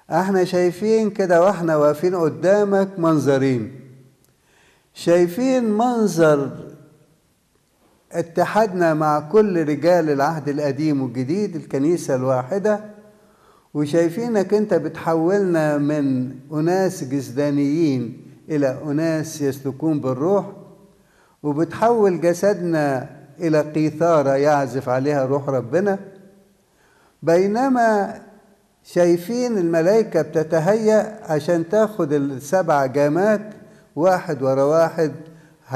احنا شايفين كده واحنا واقفين قدامك منظرين شايفين منظر اتحادنا مع كل رجال العهد القديم والجديد الكنيسة الواحدة وشايفينك انت بتحولنا من أناس جسدانيين إلى أناس يسلكون بالروح وبتحول جسدنا إلى قيثارة يعزف عليها روح ربنا بينما شايفين الملائكة بتتهيأ عشان تاخد السبع جامات واحد ورا واحد